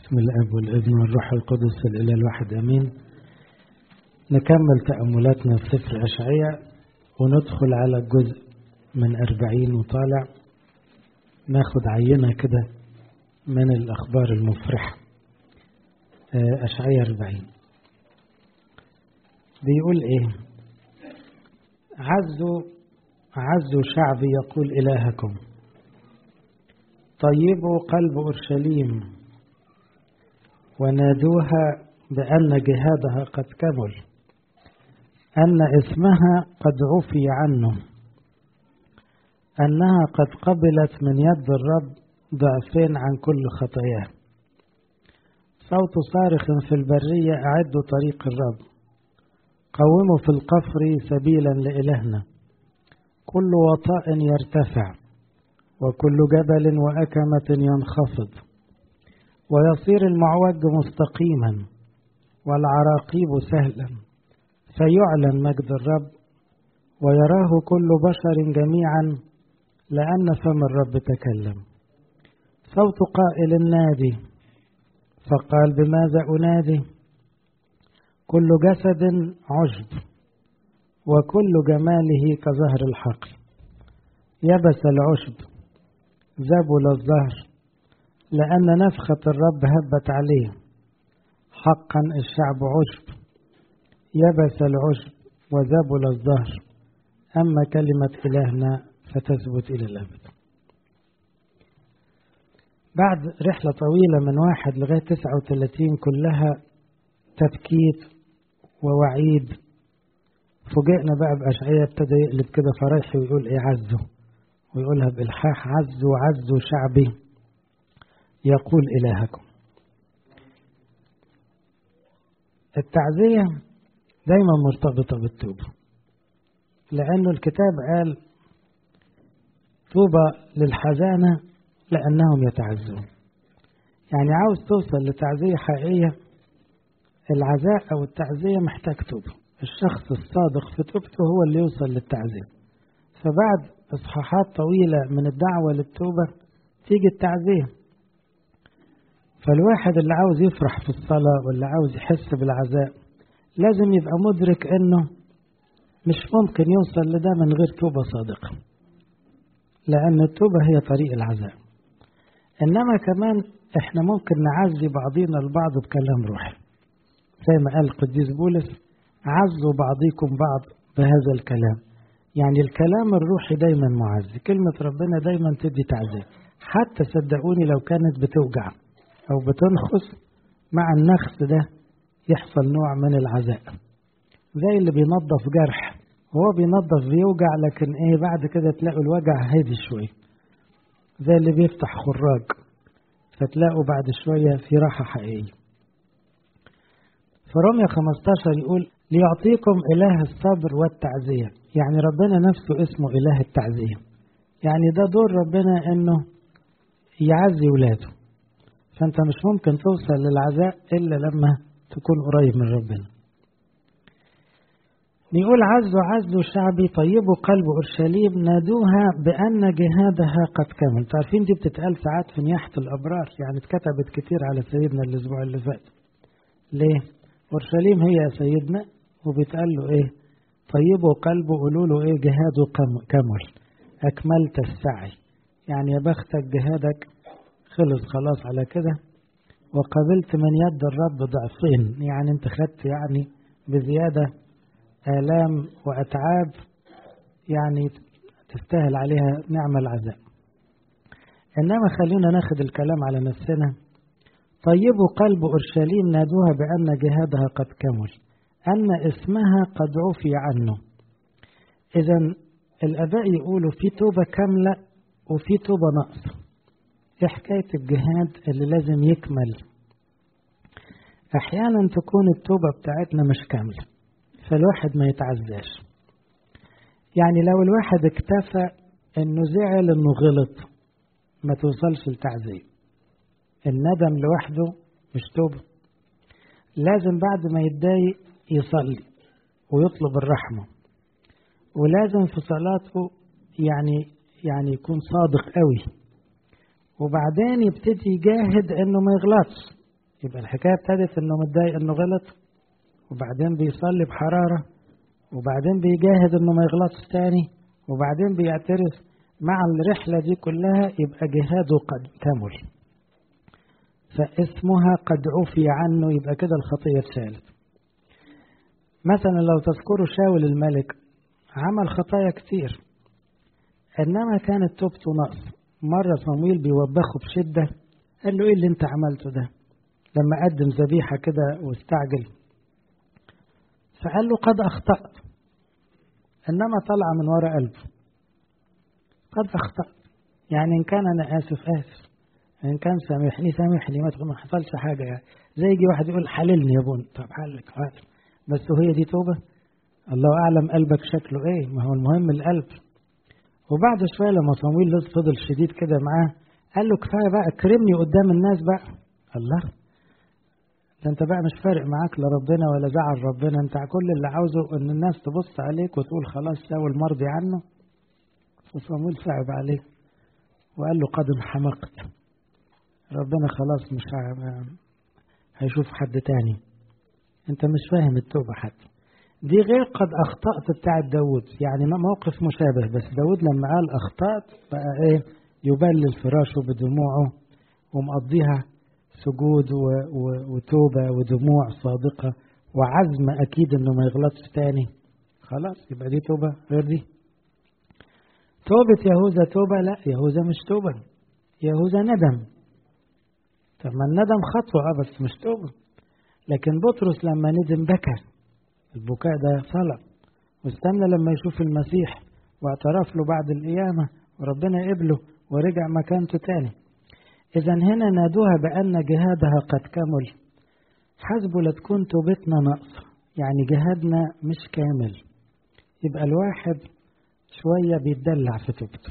بسم الاب والابن والروح القدس الاله الواحد امين نكمل تاملاتنا في سفر اشعياء وندخل على الجزء من أربعين وطالع ناخد عينة كده من الأخبار المفرحة أشعياء أربعين بيقول إيه عزوا عزوا شعبي يقول إلهكم طيبوا قلب أورشليم ونادوها بأن جهادها قد كمل أن اسمها قد عفي عنه أنها قد قبلت من يد الرب ضعفين عن كل خطاياه صوت صارخ في البرية أعدوا طريق الرب قوموا في القفر سبيلا لإلهنا كل وطاء يرتفع وكل جبل وأكمة ينخفض ويصير المعوج مستقيما والعراقيب سهلا فيعلن مجد الرب ويراه كل بشر جميعا لأن فم الرب تكلم صوت قائل نادي فقال بماذا أنادي كل جسد عشب وكل جماله كزهر الحقل يبس العشب زبل الزهر لأن نفخة الرب هبت عليه حقا الشعب عشب يبس العشب وزبل الزهر أما كلمة إلهنا فتثبت إلى الأبد بعد رحلة طويلة من واحد لغاية تسعة وثلاثين كلها تبكيت ووعيد فوجئنا بقى بأشعية ابتدى يقلب كده فرايحي ويقول إيه عزوا ويقولها بإلحاح عزوا عزوا شعبي يقول إلهكم التعزية دايما مرتبطة بالتوبة لأنه الكتاب قال طوبى للحزانة لأنهم يتعزون يعني عاوز توصل لتعزية حقيقية العزاء أو التعزية محتاج توبة الشخص الصادق في توبته هو اللي يوصل للتعزية فبعد إصحاحات طويلة من الدعوة للتوبة تيجي التعزية فالواحد اللي عاوز يفرح في الصلاة واللي عاوز يحس بالعزاء لازم يبقى مدرك انه مش ممكن يوصل لده من غير توبة صادقة لأن التوبة هي طريق العزاء إنما كمان إحنا ممكن نعزي بعضينا البعض بكلام روحي زي ما قال القديس بولس عزوا بعضكم بعض بهذا الكلام يعني الكلام الروحي دايما معزي كلمة ربنا دايما تدي تعزية حتى صدقوني لو كانت بتوجع أو بتنخس مع النخس ده يحصل نوع من العزاء زي اللي بينظف جرح وهو بينظف بيوجع لكن ايه بعد كده تلاقوا الوجع هادي شوية زي اللي بيفتح خراج فتلاقوا بعد شوية في راحة حقيقية فرمية 15 يقول ليعطيكم إله الصبر والتعزية يعني ربنا نفسه اسمه إله التعزية يعني ده دور ربنا إنه يعزي ولاده فأنت مش ممكن توصل للعزاء إلا لما تكون قريب من ربنا نقول عزوا عزوا شعبي طيبوا قلب أورشليم نادوها بأن جهادها قد كمل تعرفين دي بتتقال ساعات في نياحة الأبرار يعني اتكتبت كتير على سيدنا الأسبوع اللي فات ليه؟ أورشليم هي يا سيدنا وبيتقال له إيه؟ طيبوا قلبه قولوا له إيه جهاده كمل أكملت السعي يعني يا بختك جهادك خلص خلاص على كده وقبلت من يد الرب ضعفين يعني انت خدت يعني بزيادة آلام وأتعاب يعني تستاهل عليها نعم العذاب إنما خلونا ناخد الكلام على نفسنا طيبوا قلب أورشليم نادوها بأن جهادها قد كمل أن اسمها قد عفي عنه إذا الآباء يقولوا في توبة كاملة وفي توبة نقص ايه حكاية الجهاد اللي لازم يكمل أحيانا تكون التوبة بتاعتنا مش كاملة فالواحد ما يتعزاش يعني لو الواحد اكتفى انه زعل انه غلط ما توصلش لتعزية الندم لوحده مش توبة لازم بعد ما يتضايق يصلي ويطلب الرحمة ولازم في صلاته يعني يعني يكون صادق قوي وبعدين يبتدي يجاهد انه ما يغلطش يبقى الحكاية ابتدت انه متضايق انه غلط وبعدين بيصلي بحرارة وبعدين بيجاهد انه ما يغلطش تاني وبعدين بيعترف مع الرحلة دي كلها يبقى جهاده قد كمل فاسمها قد عفي عنه يبقى كده الخطية اتشالت مثلا لو تذكروا شاول الملك عمل خطايا كتير انما كانت توبته نقص مرة صمويل بيوبخه بشدة قال له ايه اللي انت عملته ده لما قدم ذبيحة كده واستعجل فقال له قد أخطأت إنما طلع من وراء قلبه قد أخطأت يعني إن كان أنا آسف آسف إن كان سامحني سامحني ما حصلش حاجة يعني زي يجي واحد يقول حللني يا بون طب حلك حلل بس هي دي توبة الله أعلم قلبك شكله إيه ما هو المهم القلب وبعد شوية لما صمويل لسه فضل شديد كده معاه قال له كفاية بقى كرمني قدام الناس بقى الله ده انت بقى مش فارق معاك لا ربنا ولا زعل ربنا انت كل اللي عاوزه ان الناس تبص عليك وتقول خلاص ساوي المرضي عنه فصمويل صعب عليه وقال له قد انحمقت ربنا خلاص مش هيشوف حد تاني انت مش فاهم التوبة حتى دي غير قد اخطأت بتاعت داود يعني موقف مشابه بس داود لما قال اخطأت بقى ايه يبلل فراشه بدموعه ومقضيها سجود و... و... وتوبة ودموع صادقة وعزم أكيد إنه ما يغلطش تاني خلاص يبقى دي توبة غير دي توبة يهوذا توبة لا يهوذا مش توبة يهوذا ندم طب ما الندم خطوة اه بس مش توبة لكن بطرس لما ندم بكى البكاء ده صلاة واستنى لما يشوف المسيح واعترف له بعد القيامة وربنا قبله ورجع مكانته تاني إذا هنا نادوها بأن جهادها قد كمل حسب لا تكون توبتنا ناقصة يعني جهادنا مش كامل يبقى الواحد شوية بيتدلع في توبته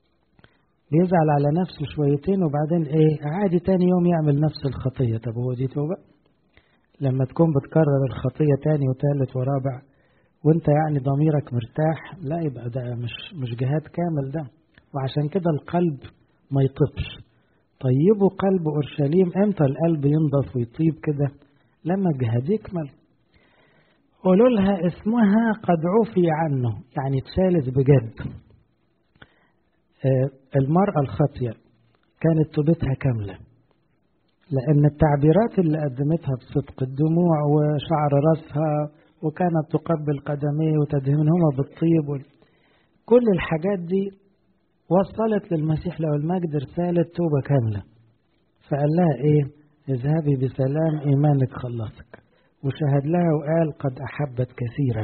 بيزعل على نفسه شويتين وبعدين ايه عادي تاني يوم يعمل نفس الخطية طب هو دي توبة لما تكون بتكرر الخطية تاني وتالت ورابع وانت يعني ضميرك مرتاح لا يبقى ده مش مش جهاد كامل ده وعشان كده القلب ما يطبش طيبوا قلب أورشليم امتى القلب ينضف ويطيب كده لما الجهاد يكمل قولوا لها اسمها قد عفي عنه يعني اتشالت بجد المرأة الخاطية كانت توبتها كاملة لأن التعبيرات اللي قدمتها بصدق الدموع وشعر رأسها وكانت تقبل قدميه وتدهنهما بالطيب كل الحاجات دي وصلت للمسيح له المجد رسالة توبة كاملة فقال لها ايه اذهبي بسلام ايمانك خلصك وشهد لها وقال قد احبت كثيرا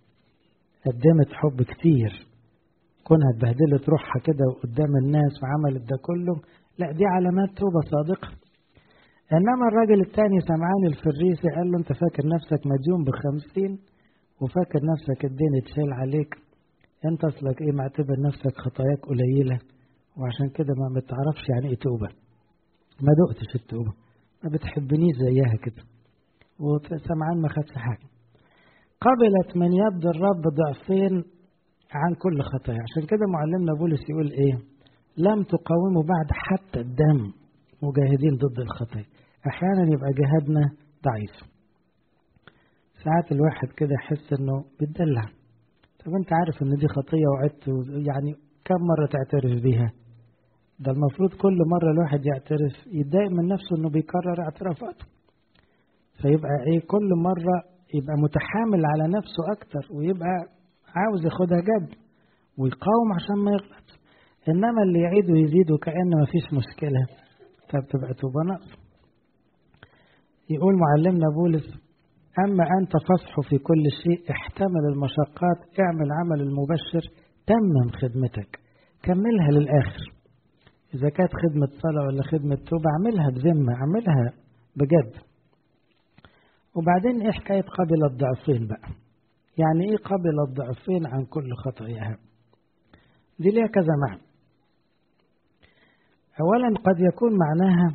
قدمت حب كتير كونها اتبهدلت روحها كده قدام الناس وعملت ده كله لا دي علامات توبة صادقة انما الراجل التاني سمعان الفريسي قال له انت فاكر نفسك مديون بخمسين وفاكر نفسك الدين اتشال عليك انت اصلك ايه معتبر نفسك خطاياك قليلة وعشان كده ما بتعرفش يعني ايه توبة ما دقتش التوبة ما بتحبنيش زيها كده وسمعان ما خدش حاجة قبلت من يد الرب ضعفين عن كل خطايا عشان كده معلمنا بولس يقول ايه لم تقاوموا بعد حتى الدم مجاهدين ضد الخطايا احيانا يبقى جهادنا ضعيف ساعات الواحد كده يحس انه بيتدلع طب انت عارف ان دي خطيه وعدت يعني كم مره تعترف بيها ده المفروض كل مره الواحد يعترف يتضايق من نفسه انه بيكرر اعترافاته فيبقى ايه كل مره يبقى متحامل على نفسه اكتر ويبقى عاوز ياخدها جد ويقاوم عشان ما يغلط انما اللي يعيد ويزيد وكأن ما فيش مشكله فبتبقى توبه نقص يقول معلمنا بولس أما أنت فصح في كل شيء احتمل المشقات اعمل عمل المبشر تمم خدمتك كملها للآخر إذا كانت خدمة صلاة ولا خدمة توبة اعملها بذمة اعملها بجد وبعدين إيه حكاية قبل الضعفين بقى يعني إيه قبل الضعفين عن كل خطاياها دي ليها كذا معنى أولا قد يكون معناها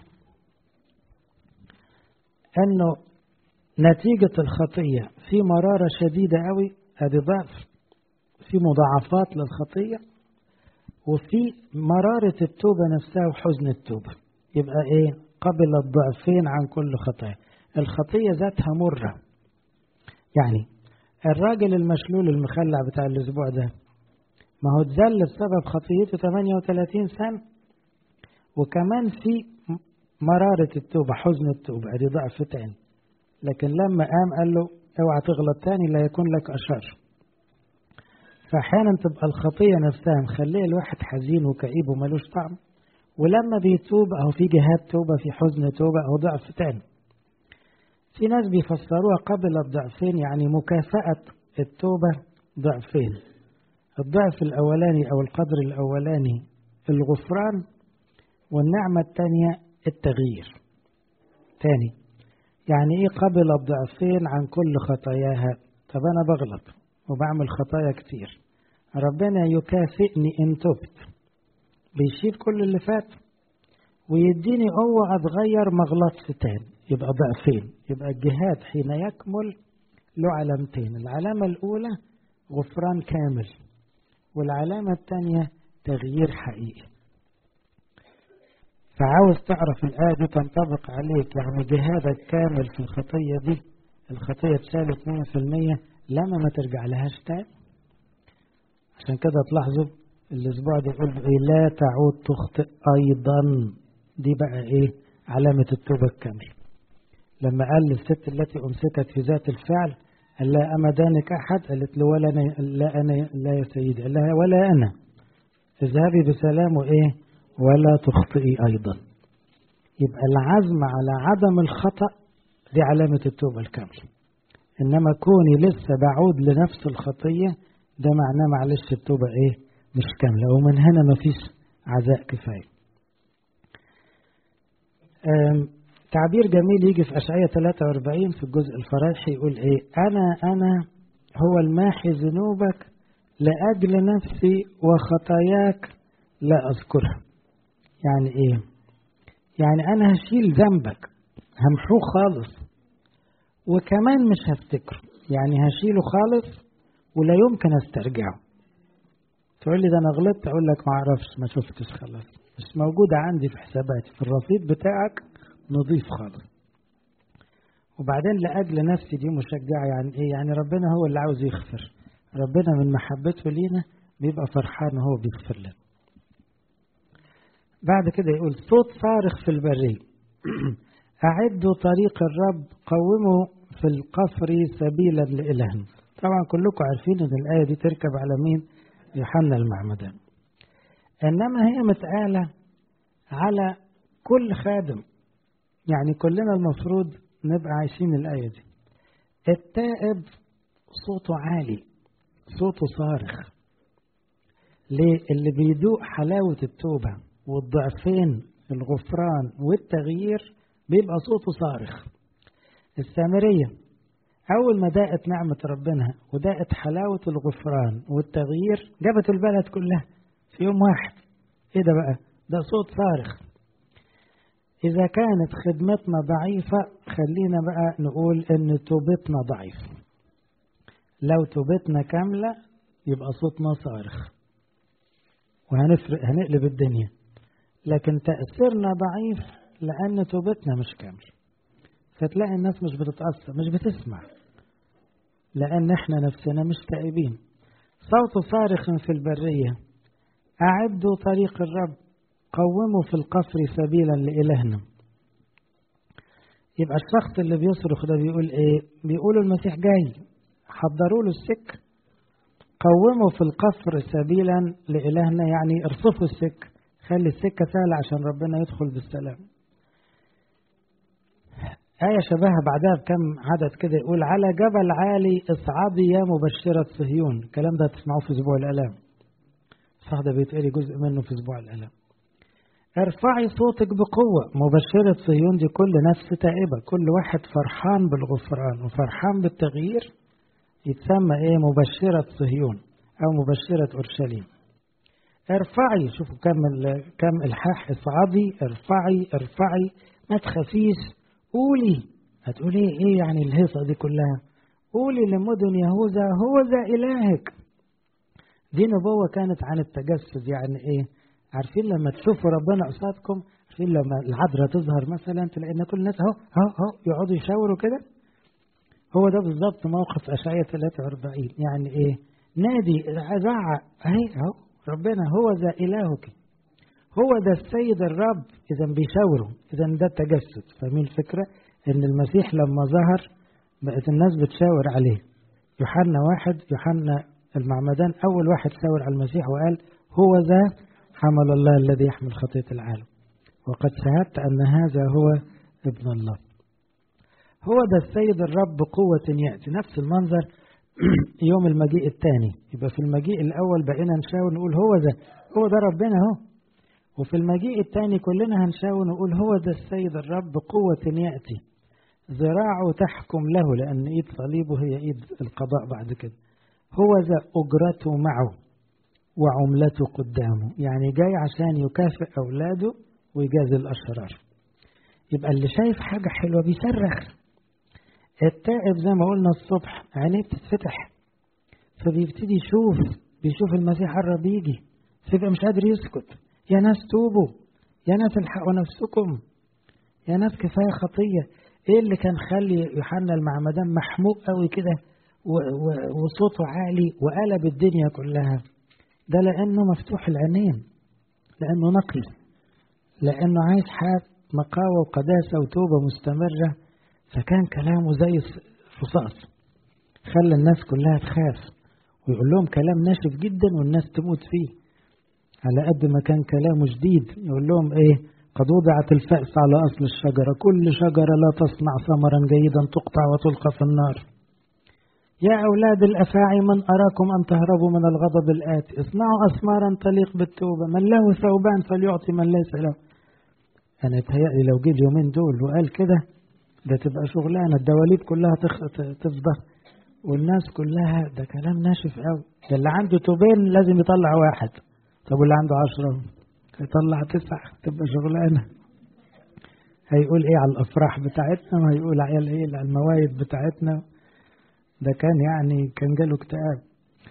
أنه نتيجة الخطية في مرارة شديدة قوي ادي ضعف في مضاعفات للخطية وفي مرارة التوبة نفسها وحزن التوبة يبقى ايه قبل الضعفين عن كل خطايا الخطية ذاتها مرة يعني الراجل المشلول المخلع بتاع الأسبوع ده ما هو اتذل بسبب خطيته 38 سنة وكمان في مرارة التوبة حزن التوبة ادي ضعف تاني لكن لما قام قال له اوعى تغلط تاني لا يكون لك أشر فأحيانا تبقى الخطية نفسها مخليه الواحد حزين وكئيب وملوش طعم ولما بيتوب أو في جهاد توبة في حزن توبة أو ضعف تاني في ناس بيفسروها قبل الضعفين يعني مكافأة التوبة ضعفين الضعف الأولاني أو القدر الأولاني الغفران والنعمة الثانية التغيير تاني يعني إيه قبل الضعفين عن كل خطاياها طب أنا بغلط وبعمل خطايا كتير ربنا يكافئني إن تبت بيشيل كل اللي فات ويديني قوة أتغير ما أغلطش تاني يبقى ضعفين يبقى الجهاد حين يكمل له علامتين العلامة الأولى غفران كامل والعلامة الثانية تغيير حقيقي فعاوز تعرف الآية دي تنطبق عليك يعني جهادك كامل في الخطية دي الخطية اتشالت 100% لما ما ترجع لهاش تاني عشان كده تلاحظوا الأسبوع ده يقول إيه لا تعود تخطئ أيضا دي بقى إيه علامة التوبة الكاملة لما قال للست التي أمسكت في ذات الفعل قال لها أما دانك أحد قالت له ولا أنا لا أنا لا يا سيدي قال لها ولا أنا اذهبي بسلام وإيه ولا تخطئي أيضا يبقى العزم على عدم الخطأ دي علامة التوبة الكاملة إنما كوني لسه بعود لنفس الخطية ده معناه معلش التوبة إيه مش كاملة ومن هنا مفيش عزاء كفاية تعبير جميل يجي في أشعية 43 في الجزء الفرايحي يقول إيه أنا أنا هو الماحي ذنوبك لأجل نفسي وخطاياك لا أذكرها يعني إيه يعني أنا هشيل ذنبك همحوه خالص وكمان مش هفتكره يعني هشيله خالص ولا يمكن استرجعه تقول لي ده انا غلطت اقول لك ما اعرفش ما شفتش خلاص مش موجوده عندي في حساباتي في الرصيد بتاعك نضيف خالص وبعدين لاجل نفسي دي مشجعه يعني ايه يعني ربنا هو اللي عاوز يغفر ربنا من محبته لينا بيبقى فرحان وهو بيغفر لنا بعد كده يقول صوت صارخ في البرية أعدوا طريق الرب قوموا في القفر سبيلا لإلهنا طبعا كلكم عارفين ان الآية دي تركب على مين يوحنا المعمدان إنما هي متقالة على كل خادم يعني كلنا المفروض نبقى عايشين الآية دي التائب صوته عالي صوته صارخ ليه اللي بيدوق حلاوة التوبة والضعفين الغفران والتغيير بيبقى صوته صارخ السامرية أول ما داقت نعمة ربنا وداقت حلاوة الغفران والتغيير جابت البلد كلها في يوم واحد إيه ده بقى؟ ده صوت صارخ إذا كانت خدمتنا ضعيفة خلينا بقى نقول إن توبتنا ضعيف لو توبتنا كاملة يبقى صوتنا صارخ وهنفرق هنقلب الدنيا لكن تأثيرنا ضعيف لأن توبتنا مش كامل فتلاقي الناس مش بتتأثر مش بتسمع لأن احنا نفسنا مش تائبين صوت صارخ في البرية أعدوا طريق الرب قوموا في القصر سبيلا لإلهنا يبقى الشخص اللي بيصرخ ده بيقول ايه بيقول المسيح جاي حضروا له السك قوموا في القصر سبيلا لإلهنا يعني ارصفوا السك خلي السكة سهلة عشان ربنا يدخل بالسلام آية شبهها بعدها بكم عدد كده يقول على جبل عالي اصعدي يا مبشرة صهيون الكلام ده تسمعوه في أسبوع الآلام صح ده بيتقري جزء منه في أسبوع الآلام ارفعي صوتك بقوة مبشرة صهيون دي كل نفس تائبة كل واحد فرحان بالغفران وفرحان بالتغيير يتسمى ايه مبشرة صهيون أو مبشرة أورشليم ارفعي شوفوا كم كم الحاح اصعدي ارفعي ارفعي ما تخافيش قولي هتقولي ايه يعني الهيصة دي كلها قولي لمدن يهوذا هو ذا إلهك دي نبوة كانت عن التجسد يعني ايه عارفين لما تشوفوا ربنا قصادكم عارفين لما العذراء تظهر مثلا تلاقي ان كل الناس اهو اهو اهو يقعدوا يشاوروا كده هو ده بالظبط موقف اشعياء 43 يعني ايه نادي زعق اهي اهو ربنا هو ذا الهك هو ده السيد الرب اذا بيشاوروا اذا ده التجسد فاهمين الفكره ان المسيح لما ظهر بقت الناس بتشاور عليه يوحنا واحد يوحنا المعمدان اول واحد شاور على المسيح وقال هو ذا حمل الله الذي يحمل خطيه العالم وقد شهدت ان هذا هو ابن الله هو ده السيد الرب بقوة يأتي نفس المنظر يوم المجيء الثاني يبقى في المجيء الأول بقينا نشاور نقول هو ده هو ده ربنا اهو وفي المجيء الثاني كلنا هنشاور نقول هو ده السيد الرب بقوة يأتي ذراعه تحكم له لأن إيد صليبه هي إيد القضاء بعد كده هو ذا أجرته معه وعملته قدامه يعني جاي عشان يكافئ أولاده ويجازي الأشرار يبقى اللي شايف حاجة حلوة بيصرخ التائب زي ما قلنا الصبح عينيه بتتفتح فبيبتدي يشوف بيشوف المسيح قرب يجي فيبقى مش قادر يسكت يا ناس توبوا يا ناس الحقوا نفسكم يا ناس كفايه خطيه ايه اللي كان خلي يوحنا المعمدان محموق قوي كده وصوته عالي وقلب الدنيا كلها ده لانه مفتوح العينين لانه نقي لانه عايز حياه نقاوه وقداسه وتوبه مستمره فكان كلامه زي الرصاص خلى الناس كلها تخاف ويقول لهم كلام ناشف جدا والناس تموت فيه على قد ما كان كلامه شديد يقول لهم ايه قد وضعت الفأس على أصل الشجرة كل شجرة لا تصنع ثمرا جيدا تقطع وتلقى في النار يا أولاد الأفاعي من أراكم أن تهربوا من الغضب الآتي اصنعوا أثمارا تليق بالتوبة من له ثوبان فليعطي من ليس له أنا يتهيألي لو جه اليومين دول وقال كده ده تبقى شغلانة الدواليب كلها تفضى والناس كلها ده كلام ناشف قوي ده اللي عنده توبين لازم يطلع واحد طب واللي عنده عشرة يطلع تسعة تبقى شغلانة هيقول ايه على الافراح بتاعتنا وهيقول عيال ايه على الموايد بتاعتنا ده كان يعني كان جاله اكتئاب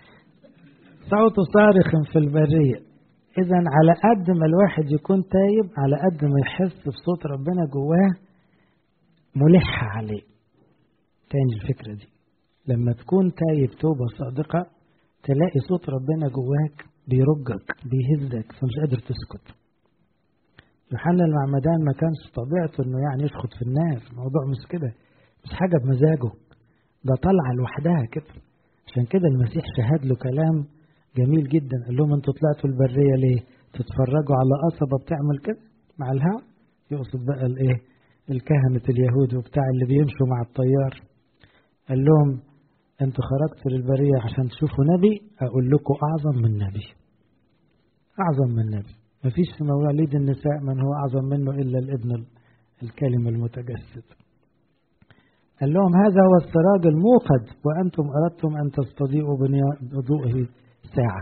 صوت صارخ في البرية اذا على قد ما الواحد يكون تايب على قد ما يحس بصوت ربنا جواه ملح عليه تاني الفكرة دي لما تكون تايب توبة صادقة تلاقي صوت ربنا جواك بيرجك بيهزك فمش قادر تسكت يوحنا المعمدان ما كانش طبيعته انه يعني يشخط في الناس الموضوع مش كده مش حاجة بمزاجه ده طلعة لوحدها كده عشان كده المسيح شهد له كلام جميل جدا قال لهم انتوا طلعتوا البرية ليه تتفرجوا على قصبة بتعمل كده مع الهواء يقصد بقى الايه الكهنة اليهود وبتاع اللي بيمشوا مع الطيار قال لهم انتوا خرجتوا للبرية عشان تشوفوا نبي اقول لكم اعظم من نبي اعظم من نبي مفيش في مواليد النساء من هو اعظم منه الا الابن الكلمة المتجسد قال لهم هذا هو السراج الموقد وانتم اردتم ان تستضيئوا بضوئه ساعة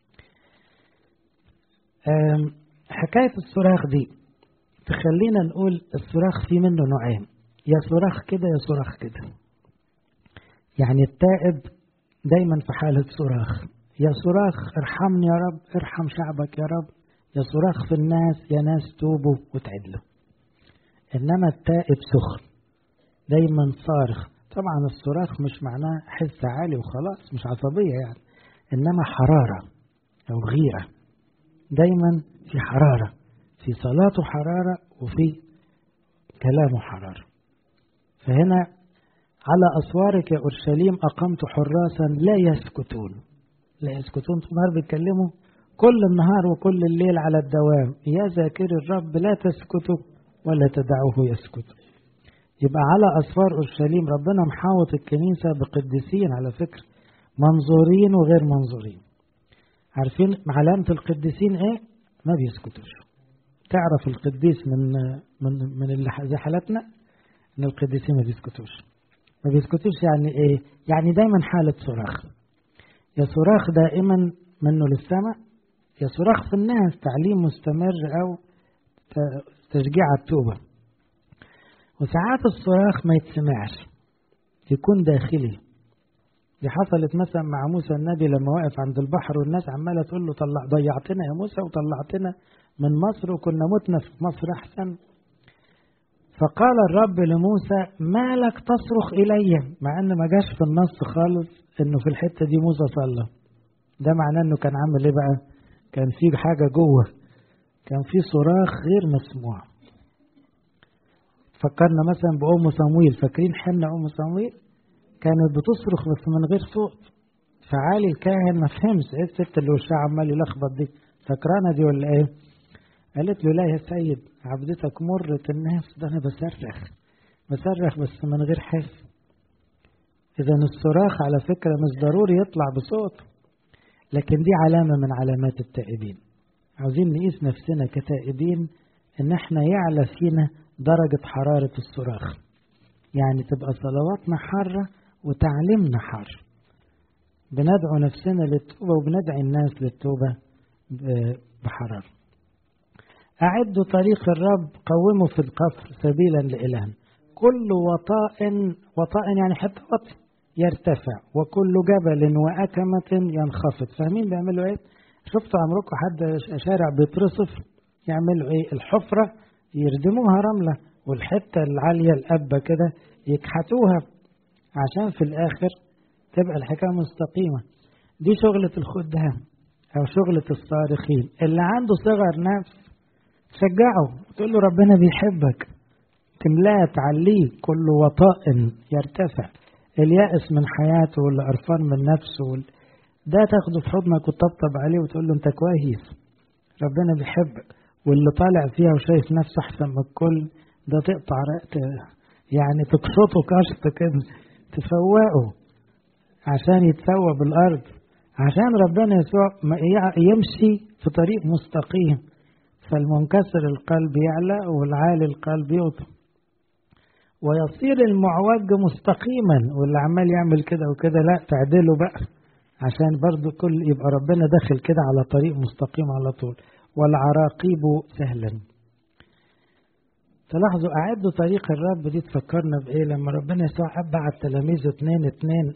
حكاية الصراخ دي تخلينا نقول الصراخ فيه منه نوعين يا صراخ كده يا صراخ كده يعني التائب دايما في حالة صراخ يا صراخ ارحمني يا رب ارحم شعبك يا رب يا صراخ في الناس يا ناس توبوا وتعدلوا انما التائب سخن دايما صارخ طبعا الصراخ مش معناه حس عالي وخلاص مش عصبية يعني انما حرارة او غيرة دايما في حرارة في صلاته حرارة وفي كلامه حرارة فهنا على أسوارك يا أورشليم أقمت حراسا لا يسكتون لا يسكتون طول النهار بيتكلموا كل النهار وكل الليل على الدوام يا ذاكر الرب لا تسكتوا ولا تدعوه يسكت يبقى على أسوار أورشليم ربنا محاوط الكنيسة بقديسين على فكرة منظورين وغير منظورين عارفين علامة القديسين ايه؟ ما بيسكتوش تعرف القديس من من من اللي زي حالتنا ان القديسين ما بيسكتوش ما بيسكتوش يعني ايه يعني دايما حالة صراخ يا صراخ دائما منه للسماء يا صراخ في الناس تعليم مستمر او تشجيع على التوبة وساعات الصراخ ما يتسمعش يكون داخلي دي حصلت مثلا مع موسى النبي لما وقف عند البحر والناس عمالة تقول له طلع ضيعتنا يا موسى وطلعتنا من مصر وكنا متنا في مصر أحسن فقال الرب لموسى ما لك تصرخ إلي مع أن ما جاش في النص خالص أنه في الحتة دي موسى صلى ده معناه أنه كان عامل إيه بقى كان في حاجة جوه كان في صراخ غير مسموع فكرنا مثلا بأم صمويل فاكرين حنة أم صمويل كانت بتصرخ بس من غير صوت فعالي الكاهن ما فهمش ايه الست اللي وشها عمال يلخبط دي سكرانه دي ولا ايه؟ قالت له لا يا سيد عبدتك مرة الناس ده انا بصرخ بصرخ بس من غير حس اذا الصراخ على فكرة مش ضروري يطلع بصوت لكن دي علامة من علامات التائبين عاوزين نقيس نفسنا كتائبين ان احنا يعلى فينا درجة حرارة الصراخ يعني تبقى صلواتنا حارة وتعليمنا حار بندعو نفسنا للتوبة وبندعي الناس للتوبة بحرارة أعدوا طريق الرب قوموا في القصر سبيلا لإله كل وطاء وطاء يعني حتى وطي يرتفع وكل جبل وأكمة ينخفض فاهمين بيعملوا ايه؟ شفتوا عمركم حد شارع بيترصف يعملوا ايه؟ الحفرة يردموها رملة والحتة العالية الأبة كده يكحتوها عشان في الآخر تبقى الحكاية مستقيمة دي شغلة الخدام أو شغلة الصارخين اللي عنده صغر نفس شجعه تقول له ربنا بيحبك تملاه تعليه كل وطاء يرتفع اليأس من حياته واللي قرفان من نفسه وال... ده تاخده في حضنك وتطبطب عليه وتقول له انت كويس ربنا بيحبك واللي طالع فيها وشايف نفسه احسن من الكل ده تقطع رقته يعني تقشطه كشط كده تفوقه عشان يتسوى بالارض عشان ربنا يسوع يمشي في طريق مستقيم فالمنكسر القلب يعلى والعالي القلب يوطى ويصير المعوج مستقيما واللي عمال يعمل كده وكده لا تعدله بقى عشان برضو كل يبقى ربنا داخل كده على طريق مستقيم على طول والعراقيب سهلا تلاحظوا أعدوا طريق الرب دي تفكرنا بإيه لما ربنا يسوع بعت تلاميذه اتنين اتنين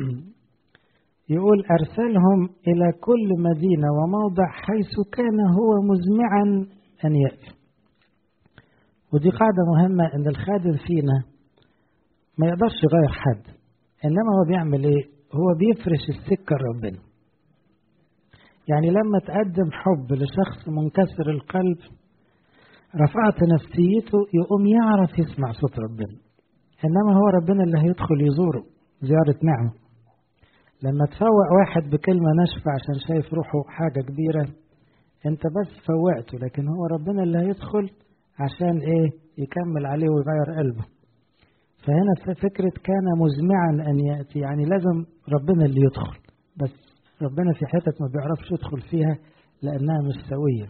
يقول أرسلهم إلى كل مدينة وموضع حيث كان هو مزمعا أن يأتي ودي قاعدة مهمة إن الخادم فينا ما يقدرش يغير حد إنما هو بيعمل إيه؟ هو بيفرش السكة لربنا يعني لما تقدم حب لشخص منكسر القلب رفعت نفسيته يقوم يعرف يسمع صوت ربنا إنما هو ربنا اللي هيدخل يزوره زيارة نعمة لما تفوق واحد بكلمة ناشفة عشان شايف روحه حاجة كبيرة انت بس فوقته لكن هو ربنا اللي هيدخل عشان ايه يكمل عليه ويغير قلبه فهنا فكرة كان مزمعا أن يأتي يعني لازم ربنا اللي يدخل بس ربنا في حتت ما بيعرفش يدخل فيها لأنها مش سوية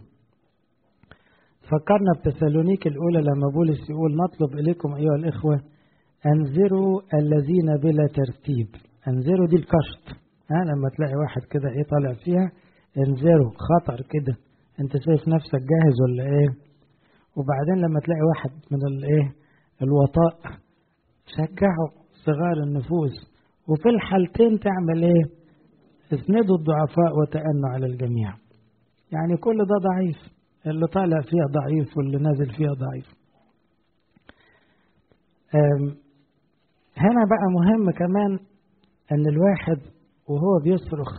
فكرنا بتسالونيك الأولى لما بولس يقول نطلب إليكم أيها الإخوة أنذروا الذين بلا ترتيب أنذروا دي الكشط ها لما تلاقي واحد كده إيه طالع فيها انذروا خطر كده أنت شايف نفسك جاهز ولا إيه وبعدين لما تلاقي واحد من الإيه الوطاء شجعوا صغار النفوس وفي الحالتين تعمل ايه اسندوا الضعفاء وتأنوا على الجميع يعني كل ده ضعيف اللي طالع فيها ضعيف واللي نازل فيها ضعيف هنا بقى مهم كمان ان الواحد وهو بيصرخ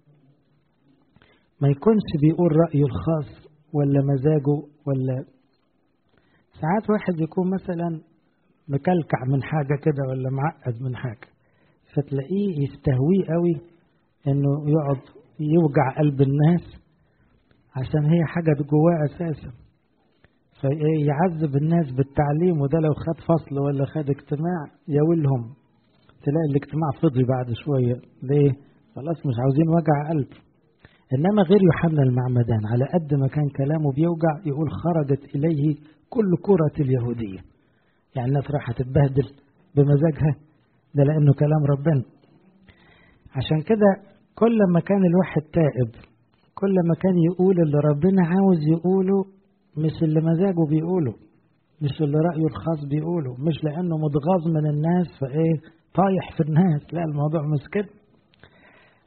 ما يكونش بيقول رأيه الخاص ولا مزاجه ولا ساعات واحد يكون مثلا مكلكع من حاجة كده ولا معقد من حاجة فتلاقيه يستهويه قوي انه يقعد يوجع قلب الناس عشان هي حاجة جواه اساسا فيعذب الناس بالتعليم وده لو خد فصل ولا خد اجتماع يولهم تلاقي الاجتماع فضي بعد شوية ليه؟ خلاص مش عاوزين وجع قلب إنما غير يوحنا المعمدان على قد ما كان كلامه بيوجع يقول خرجت إليه كل كرة اليهودية يعني الناس راح تتبهدل بمزاجها ده لأنه كلام ربنا عشان كده كل ما كان الواحد تائب كل ما كان يقول اللي ربنا عاوز يقوله مش اللي مزاجه بيقوله مش اللي رأيه الخاص بيقوله مش لأنه متغاظ من الناس فإيه طايح في الناس لا الموضوع مش كده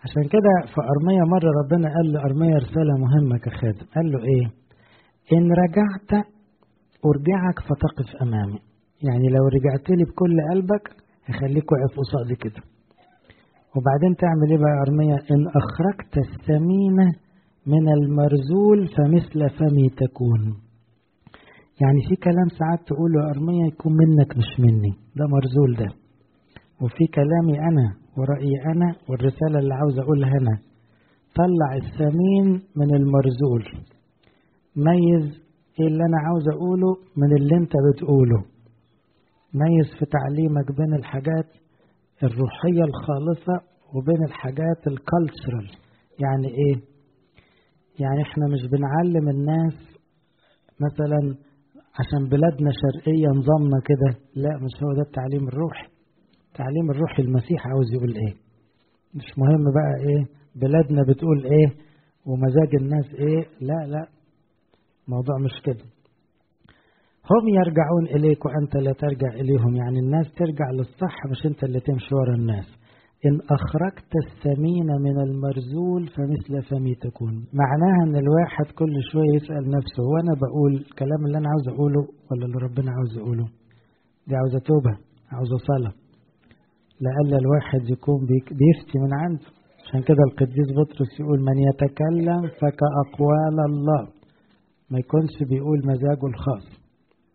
عشان كده في أرمية مرة ربنا قال لأرمية رسالة مهمة كخادم قال له إيه إن رجعت أرجعك فتقف أمامي يعني لو رجعت لي بكل قلبك هخليك واقف قصادي كده وبعدين تعمل ايه بقى يا أرمية إن أخرجت الثمينة من المرزول فمثل فمي تكون يعني في كلام ساعات تقوله يا أرمية يكون منك مش مني ده مرزول ده وفي كلامي أنا ورأيي أنا والرسالة اللي عاوز أقولها هنا طلع الثمين من المرزول ميز ايه اللي أنا عاوز أقوله من اللي أنت بتقوله ميز في تعليمك بين الحاجات الروحية الخالصة وبين الحاجات الكالتشرال يعني ايه يعني احنا مش بنعلم الناس مثلا عشان بلادنا شرقية نظامنا كده لا مش هو ده التعليم الروحي التعليم الروحي المسيح عاوز يقول ايه مش مهم بقى ايه بلادنا بتقول ايه ومزاج الناس ايه لا لا موضوع مش كده هم يرجعون إليك وأنت لا ترجع إليهم يعني الناس ترجع للصح مش أنت اللي تمشي ورا الناس إن أخرجت الثمين من المرزول فمثل فمي تكون معناها أن الواحد كل شوية يسأل نفسه هو أنا بقول الكلام اللي أنا عاوز أقوله ولا اللي ربنا عاوز يقوله دي عاوزة توبة عاوزة صلاة لألا الواحد يكون بيفتي من عنده عشان كده القديس بطرس يقول من يتكلم فكأقوال الله ما يكونش بيقول مزاجه الخاص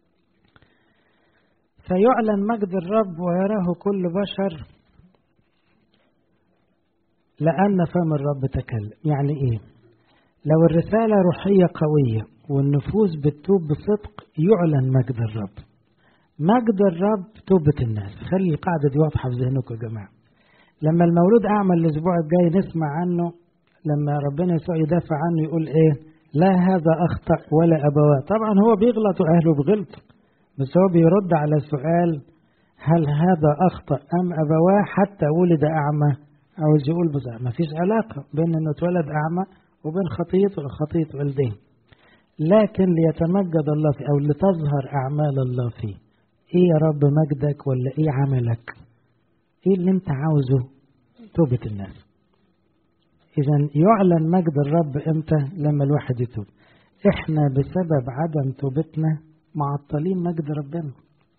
فيعلن مجد الرب ويراه كل بشر لأن فم الرب تكلم يعني إيه لو الرسالة روحية قوية والنفوس بتتوب بصدق يعلن مجد الرب مجد الرب توبة الناس خلي القاعدة دي واضحة في ذهنكم يا جماعة لما المولود أعمى الأسبوع الجاي نسمع عنه لما ربنا يسوع يدافع عنه يقول إيه لا هذا أخطأ ولا أبواه طبعا هو بيغلط وأهله بغلطوا بس هو بيرد على سؤال هل هذا أخطأ أم أبواه حتى ولد أعمى عاوز يقول بس ما فيش علاقة بين إنه اتولد أعمى وبين خطيته وخطية والديه لكن ليتمجد الله فيه أو لتظهر أعمال الله فيه إيه يا رب مجدك ولا إيه عملك إيه اللي أنت عاوزه توبة الناس إذا يعلن مجد الرب إمتى لما الواحد يتوب إحنا بسبب عدم توبتنا معطلين مجد ربنا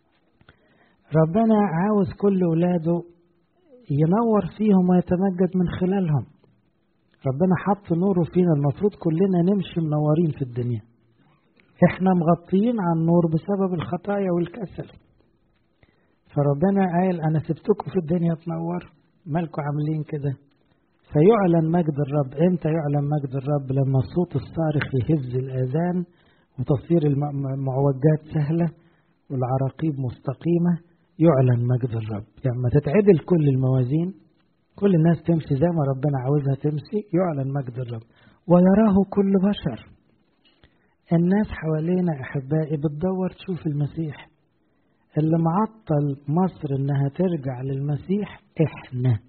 ربنا عاوز كل ولاده ينور فيهم ويتمجد من خلالهم ربنا حط نوره فينا المفروض كلنا نمشي منورين في الدنيا احنا مغطيين على النور بسبب الخطايا والكسل فربنا قال انا سبتكم في الدنيا تنور مالكم عاملين كده فيعلن مجد الرب امتى يعلن مجد الرب لما الصوت الصارخ يهز الاذان وتصير المعوجات سهله والعراقيب مستقيمه يعلن مجد الرب لما يعني تتعدل كل الموازين كل الناس تمشي زي ما ربنا عاوزها تمشي يعلن مجد الرب ويراه كل بشر الناس حوالينا احبائي بتدور تشوف المسيح اللي معطل مصر انها ترجع للمسيح احنا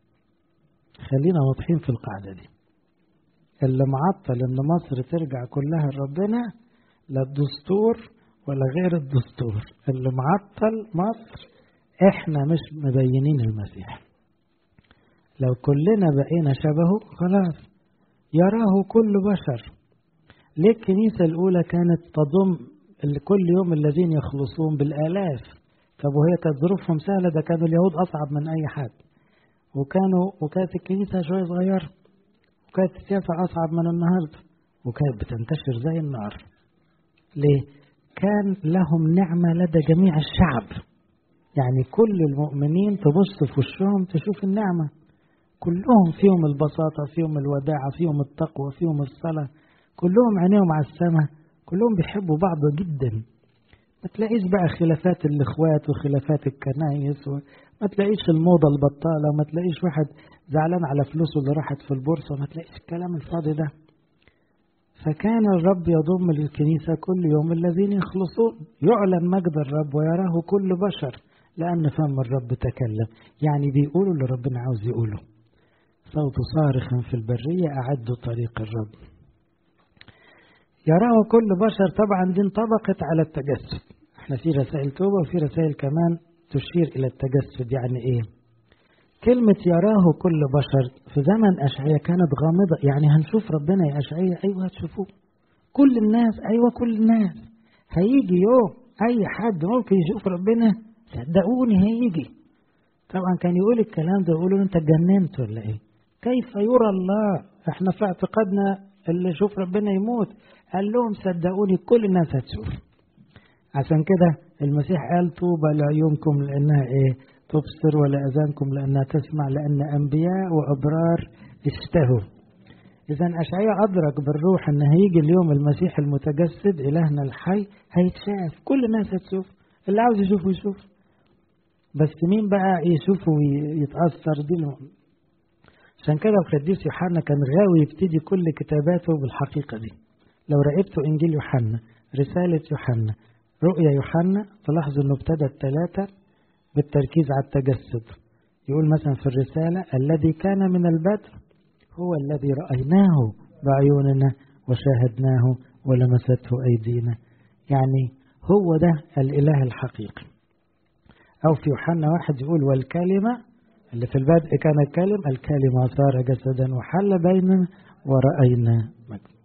خلينا واضحين في القاعده دي اللي معطل ان مصر ترجع كلها لربنا لا الدستور ولا غير الدستور اللي معطل مصر احنا مش مبينين المسيح لو كلنا بقينا شبهه خلاص يراه كل بشر ليه الكنيسة الأولى كانت تضم كل يوم الذين يخلصون بالآلاف طب وهي كانت ظروفهم سهلة ده كانوا اليهود أصعب من أي حد وكانوا وكانت الكنيسة شوية صغيرة وكانت السياسة أصعب من النهاردة وكانت بتنتشر زي النار ليه؟ كان لهم نعمة لدى جميع الشعب يعني كل المؤمنين تبص في وشهم تشوف النعمة كلهم فيهم البساطة فيهم الوداعة فيهم التقوى فيهم الصلاة كلهم عينيهم على السماء كلهم بيحبوا بعض جدا ما تلاقيش بقى خلافات الاخوات وخلافات الكنايس ما تلاقيش الموضة البطالة ما تلاقيش واحد زعلان على فلوسه اللي راحت في البورصة ما تلاقيش الكلام الفاضي ده فكان الرب يضم للكنيسة كل يوم الذين يخلصون يعلن مجد الرب ويراه كل بشر لأن فم الرب تكلم يعني بيقولوا اللي ربنا عاوز يقوله صوت صارخ في البرية أعدوا طريق الرب يراه كل بشر طبعا دي انطبقت على التجسد احنا في رسائل توبة وفي رسائل كمان تشير إلى التجسد يعني إيه كلمة يراه كل بشر في زمن أشعية كانت غامضة يعني هنشوف ربنا يا أشعية أيوة هتشوفوه كل الناس أيوة كل الناس هيجي يوم أي حد ممكن يشوف ربنا صدقوني هيجي طبعا كان يقول الكلام ده يقولوا أنت اتجننت ولا إيه كيف يرى الله احنا في اعتقادنا اللي يشوف ربنا يموت قال لهم صدقوني كل الناس هتشوف عشان كده المسيح قال طوبى لعيونكم لأنها إيه تبصر ولأذانكم لأنها تسمع لأن أنبياء وأبرار اشتهوا إذا أشعياء أدرك بالروح أن هيجي اليوم المسيح المتجسد إلهنا الحي هيتشاف كل الناس هتشوف اللي عاوز يشوفه يشوف بس مين بقى يشوفه ويتأثر دي الم... عشان كده القديس يوحنا كان غاوي يبتدي كل كتاباته بالحقيقة دي لو راقبتوا إنجيل يوحنا رسالة يوحنا رؤيا يوحنا تلاحظوا إنه ابتدى الثلاثة بالتركيز على التجسد يقول مثلا في الرسالة الذي كان من البدء هو الذي رأيناه بعيوننا وشاهدناه ولمسته أيدينا يعني هو ده الإله الحقيقي أو في يوحنا واحد يقول والكلمة اللي في البدء كان الكلم الكلمة صار جسدا وحل بيننا ورأينا مجد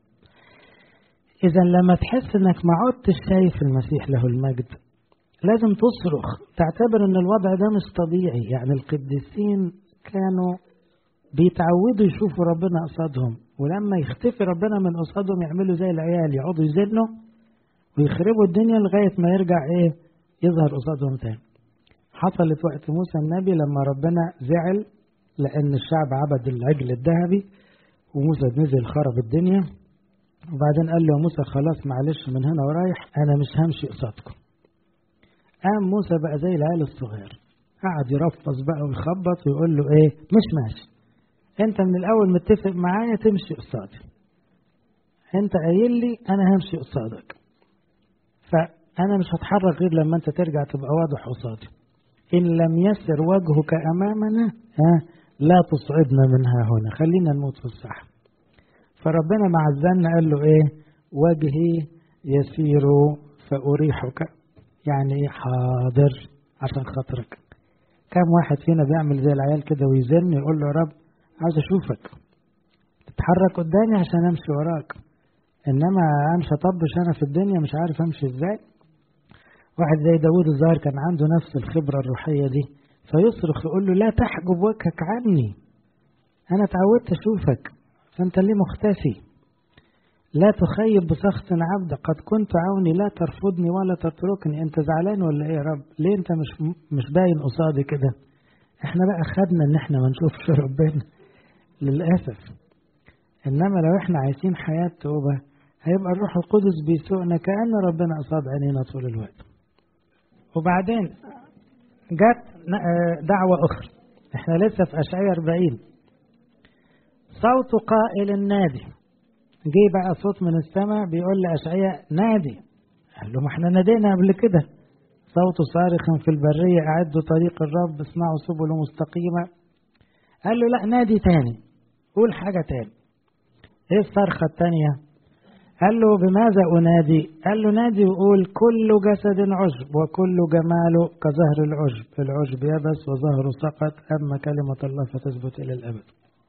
إذا لما تحس إنك ما عدتش شايف المسيح له المجد لازم تصرخ تعتبر ان الوضع ده مش طبيعي يعني القديسين كانوا بيتعودوا يشوفوا ربنا قصادهم ولما يختفي ربنا من قصادهم يعملوا زي العيال يقعدوا يزنوا ويخربوا الدنيا لغاية ما يرجع ايه يظهر قصادهم تاني حصلت وقت موسى النبي لما ربنا زعل لأن الشعب عبد العجل الذهبي وموسى نزل خرب الدنيا وبعدين قال له يا موسى خلاص معلش من هنا ورايح أنا مش همشي قصادكم قام موسى بقى زي العيال الصغير قعد يرفص بقى ويخبط ويقول له ايه مش ماشي انت من الاول متفق معايا تمشي قصادي انت قايل لي انا همشي قصادك فانا مش هتحرك غير لما انت ترجع تبقى واضح قصادي ان لم يسر وجهك امامنا ها لا تصعدنا منها هنا خلينا نموت في الصحراء فربنا مع الزن قال له ايه وجهي يسير فأريحك يعني حاضر عشان خاطرك كم واحد فينا بيعمل زي العيال كده ويزن يقول له يا رب عاوز اشوفك تتحرك قدامي عشان امشي وراك انما امشي اطبش انا في الدنيا مش عارف امشي ازاي واحد زي داود الظاهر كان عنده نفس الخبرة الروحية دي فيصرخ يقول له لا تحجب وجهك عني انا اتعودت اشوفك فانت ليه مختفي لا تخيب بسخط عبد قد كنت عوني لا ترفضني ولا تتركني انت زعلان ولا ايه يا رب ليه انت مش مش باين قصادي كده احنا بقى خدنا ان احنا ما نشوفش ربنا للاسف انما لو احنا عايزين حياه توبه هيبقى الروح القدس بيسوقنا كان ربنا قصاد عينينا طول الوقت وبعدين جت دعوه اخرى احنا لسه في اشعياء 40 صوت قائل النادي جه بقى صوت من السماء بيقول لأشعياء نادي قال له ما احنا نادينا قبل كده صوت صارخ في البرية أعدوا طريق الرب اسمعوا سبله مستقيمة قال له لا نادي تاني قول حاجة تاني ايه الصرخة التانية قال له بماذا أنادي قال له نادي وقول كل جسد عشب وكل جماله كزهر العشب العشب يبس وظهره سقط أما كلمة الله فتثبت إلى الأبد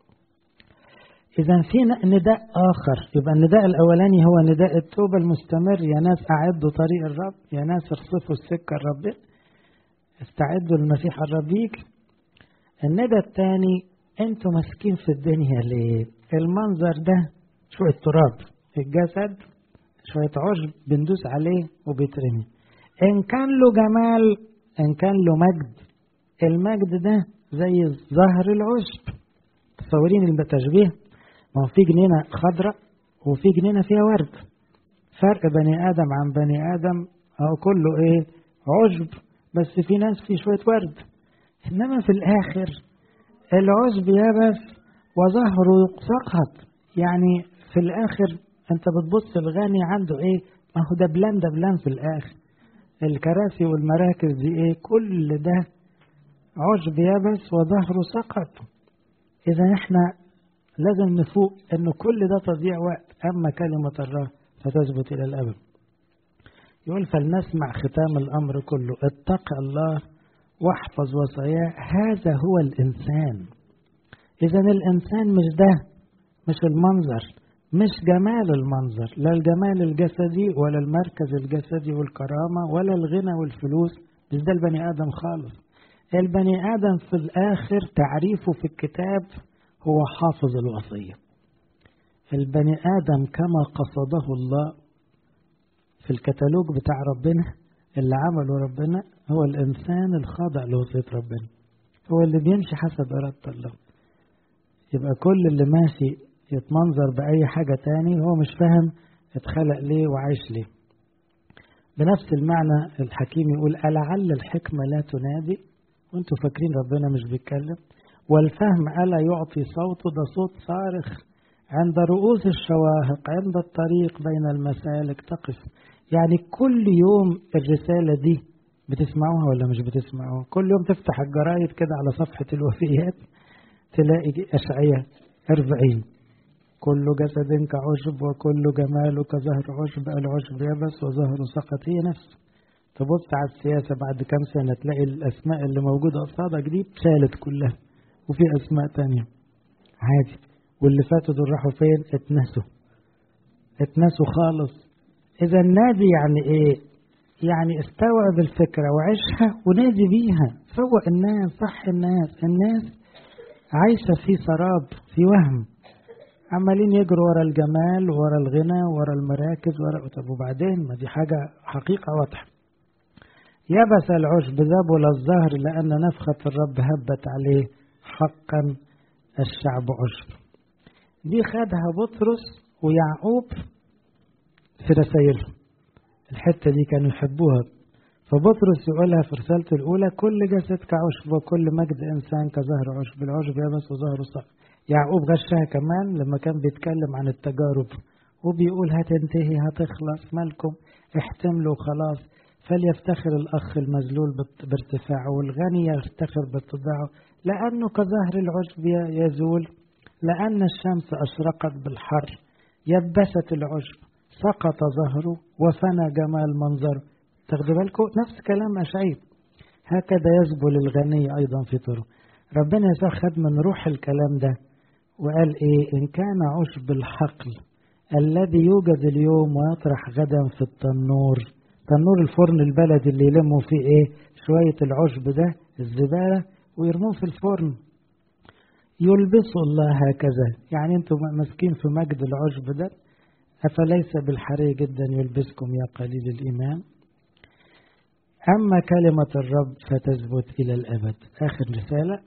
إذا في نداء آخر يبقى النداء الأولاني هو نداء التوبة المستمر يا ناس أعدوا طريق الرب يا ناس ارصفوا السكة الرب استعدوا المسيح الربيك النداء الثاني أنتوا ماسكين في الدنيا ليه؟ المنظر ده شوية تراب الجسد شوية عشب بندوس عليه وبيترمي إن كان له جمال إن كان له مجد المجد ده زي ظهر العشب تصورين التشبيه ما هو في جنينة خضراء وفي جنينة فيها ورد فرق بني آدم عن بني آدم أو كله إيه عشب بس في ناس في شوية ورد إنما في الآخر العشب يبس وظهره سقط يعني في الآخر أنت بتبص الغني عنده إيه ما هو دبلان دبلان في الآخر الكراسي والمراكز دي إيه كل ده عشب يبس وظهره سقط إذا إحنا لازم نفوق أن كل ده تضيع وقت أما كلمة الله فتثبت إلى الأبد يقول فلنسمع ختام الأمر كله اتق الله واحفظ وصاياه هذا هو الإنسان إذا الإنسان مش ده مش المنظر مش جمال المنظر لا الجمال الجسدي ولا المركز الجسدي والكرامة ولا الغنى والفلوس مش ده البني آدم خالص البني آدم في الآخر تعريفه في الكتاب هو حافظ الوصية البني آدم كما قصده الله في الكتالوج بتاع ربنا اللي عمله ربنا هو الإنسان الخاضع لوصية ربنا هو اللي بيمشي حسب إرادة الله يبقى كل اللي ماشي يتمنظر بأي حاجة تاني هو مش فاهم اتخلق ليه وعايش ليه بنفس المعنى الحكيم يقول ألعل الحكمة لا تنادي وانتوا فاكرين ربنا مش بيتكلم والفهم ألا يعطي صوته ده صوت صارخ عند رؤوس الشواهق عند الطريق بين المسالك تقف يعني كل يوم الرسالة دي بتسمعوها ولا مش بتسمعوها كل يوم تفتح الجرايد كده على صفحة الوفيات تلاقي أشعية أربعين كل جسد كعشب وكل جمال كزهر عشب العشب يبس وزهر سقط هي نفسه تبص على السياسة بعد كام سنة تلاقي الأسماء اللي موجودة قصادك دي اتشالت كلها وفي أسماء تانية عادي واللي فاتوا دول راحوا فين اتنسوا اتنسوا خالص إذا النادي يعني إيه يعني استوعب الفكرة وعيشها ونادي بيها فوق الناس صح الناس الناس عايشة في سراب في وهم عمالين يجروا ورا الجمال ورا الغنى ورا المراكز ورا طب وبعدين ما دي حاجة حقيقة واضحة يبس العشب ذبل الزهر لأن نفخة الرب هبت عليه حقا الشعب عشب دي خدها بطرس ويعقوب في رسائلهم الحتة دي كانوا يحبوها فبطرس يقولها في رسالته الأولى كل جسد كعشب وكل مجد إنسان كزهر عشب العشب يبس وزهر صقر يعقوب غشها كمان لما كان بيتكلم عن التجارب وبيقول هتنتهي هتخلص مالكم احتملوا خلاص فليفتخر الأخ المذلول بارتفاعه والغني يفتخر باتضاعه لأنه كظهر العشب يزول لأن الشمس أشرقت بالحر يبست العشب سقط ظهره وفنى جمال منظره تاخدوا بالكم نفس كلام أشعيب هكذا يزبل الغني أيضا في طرق ربنا يسوع خد من روح الكلام ده وقال إيه إن كان عشب الحقل الذي يوجد اليوم ويطرح غدا في التنور تنور الفرن البلدي اللي يلموا فيه إيه شوية العشب ده الزبالة ويرموه في الفرن يلبسوا الله هكذا يعني انتم ماسكين في مجد العشب ده أفليس بالحري جدا يلبسكم يا قليل الإيمان أما كلمة الرب فتثبت إلى الأبد آخر رسالة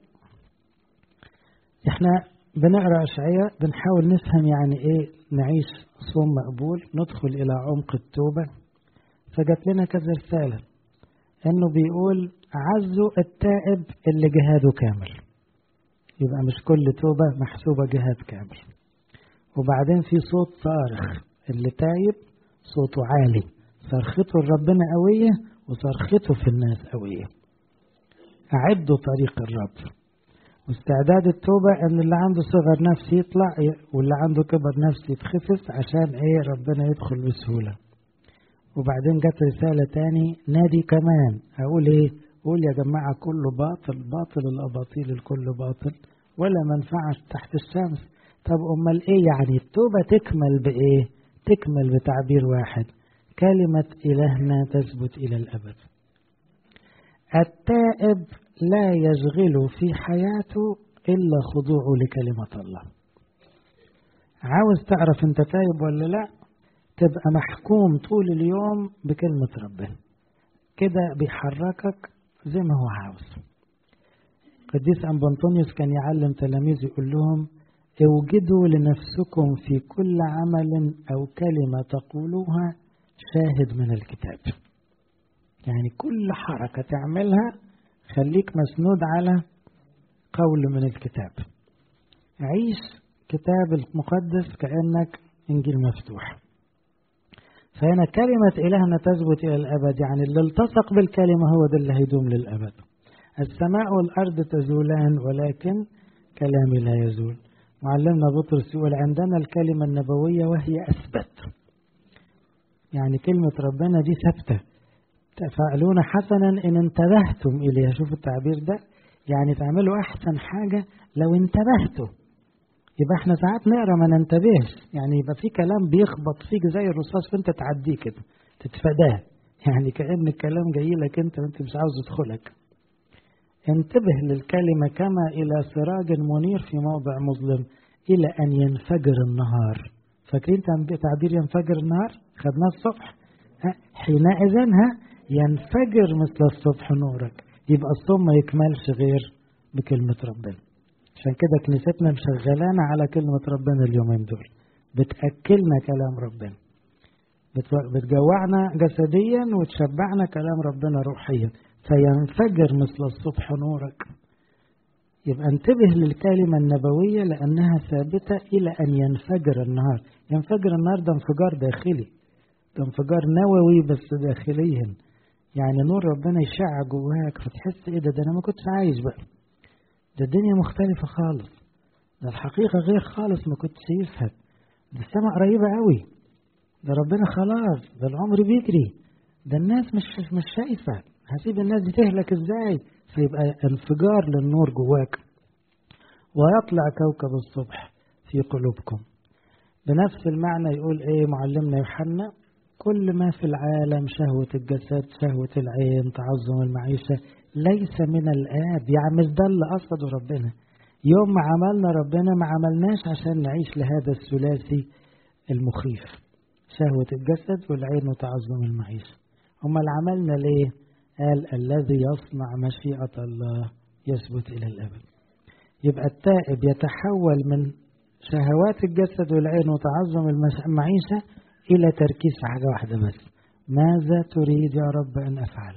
إحنا بنقرأ أشعية بنحاول نفهم يعني إيه نعيش صوم مقبول ندخل إلى عمق التوبة فجات لنا كذا رسالة إنه بيقول عزوا التائب اللي جهاده كامل يبقى مش كل توبة محسوبة جهاد كامل وبعدين في صوت صارخ اللي تايب صوته عالي صرخته لربنا قوية وصرخته في الناس قوية أعدوا طريق الرب واستعداد التوبة أن اللي عنده صغر نفسي يطلع واللي عنده كبر نفسي يتخفف عشان إيه ربنا يدخل بسهولة وبعدين جت رسالة تاني نادي كمان أقول إيه قول يا جماعة كله باطل باطل الأباطيل الكل باطل ولا منفعة تحت الشمس طب أمال إيه يعني التوبة تكمل بإيه تكمل بتعبير واحد كلمة إلهنا تثبت إلى الأبد التائب لا يشغل في حياته إلا خضوعه لكلمة الله عاوز تعرف أنت تايب ولا لا تبقى محكوم طول اليوم بكلمة ربنا كده بيحركك زي ما هو عاوز قديس أنبنطونيوس كان يعلم تلاميذه يقول لهم اوجدوا لنفسكم في كل عمل أو كلمة تقولوها شاهد من الكتاب يعني كل حركة تعملها خليك مسنود على قول من الكتاب عيش كتاب المقدس كأنك إنجيل مفتوح فهنا كلمة إلهنا تثبت إلى الأبد يعني اللي التصق بالكلمة هو ده اللي هيدوم للأبد السماء والأرض تزولان ولكن كلامي لا يزول معلمنا بطرس يقول عندنا الكلمة النبوية وهي أثبت يعني كلمة ربنا دي ثابتة تفعلون حسنا إن انتبهتم إليها شوفوا التعبير ده يعني تعملوا أحسن حاجة لو انتبهتوا يبقى احنا ساعات نقرا ما ننتبهش يعني يبقى في كلام بيخبط فيك زي الرصاص وانت تعديه كده تتفاداه يعني كأن الكلام جاي لك انت وانت مش عاوز يدخلك انتبه للكلمة كما إلى سراج منير في موضع مظلم إلى أن ينفجر النهار فاكرين تعبير ينفجر النهار خدناه الصبح ها حينئذ ها ينفجر مثل الصبح نورك يبقى الصوم ما يكملش غير بكلمة ربنا عشان كده كنيستنا مشغلانا على كلمة ربنا اليومين دول بتأكلنا كلام ربنا بتجوعنا جسديا وتشبعنا كلام ربنا روحيا فينفجر مثل الصبح نورك يبقى انتبه للكلمة النبوية لأنها ثابتة إلى أن ينفجر النهار ينفجر النهار ده انفجار داخلي ده انفجار نووي بس داخليا يعني نور ربنا يشع جواك فتحس ايه ده ده انا ما كنتش عايش بقى ده الدنيا مختلفة خالص ده الحقيقة غير خالص ما كنتش شايفها ده السماء قريبة قوي ده ربنا خلاص ده العمر بيجري ده الناس مش مش شايفة هسيب الناس دي تهلك ازاي فيبقى انفجار للنور جواك ويطلع كوكب الصبح في قلوبكم بنفس المعنى يقول ايه معلمنا يوحنا كل ما في العالم شهوة الجسد شهوة العين تعظم المعيشة ليس من الآب يعني مش ده اللي قصده ربنا يوم ما عملنا ربنا ما عملناش عشان نعيش لهذا الثلاثي المخيف شهوة الجسد والعين وتعظم المعيشة أمال عملنا ليه قال الذي يصنع مشيئة الله يثبت إلى الأبد يبقى التائب يتحول من شهوات الجسد والعين وتعظم المعيشة إلى تركيز في حاجة واحدة بس ماذا تريد يا رب أن أفعل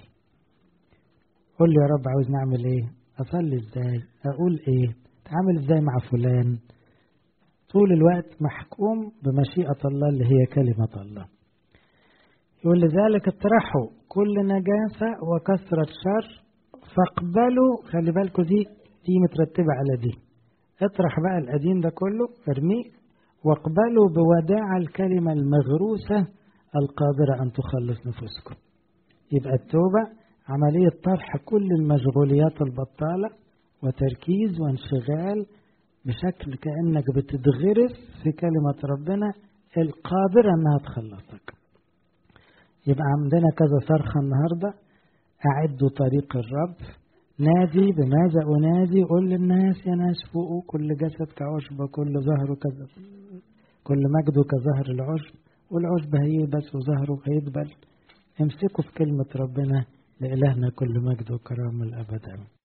قل لي يا رب عاوز نعمل إيه أصلي إزاي أقول إيه أتعامل إزاي مع فلان طول الوقت محكوم بمشيئة الله اللي هي كلمة الله يقول لذلك اطرحوا كل نجاسة وكثرة شر فاقبلوا خلي بالكوا دي دي مترتبة على دي اطرح بقى القديم ده كله ارميه واقبلوا بوداع الكلمة المغروسة القادرة أن تخلص نفوسكم يبقى التوبة عملية طرح كل المشغوليات البطالة وتركيز وانشغال بشكل كأنك بتتغرس في كلمة ربنا القادرة أنها تخلصك يبقى عندنا كذا صرخة النهاردة أعدوا طريق الرب نادي بماذا أنادي قل للناس يا ناس فوقوا كل جسد كعشبة كل ظهر كذا كل مجده كظهر العشب والعشب هيبس وظهره هيدبل امسكوا في كلمة ربنا لإلهنا كل مجد وكرامة الأبد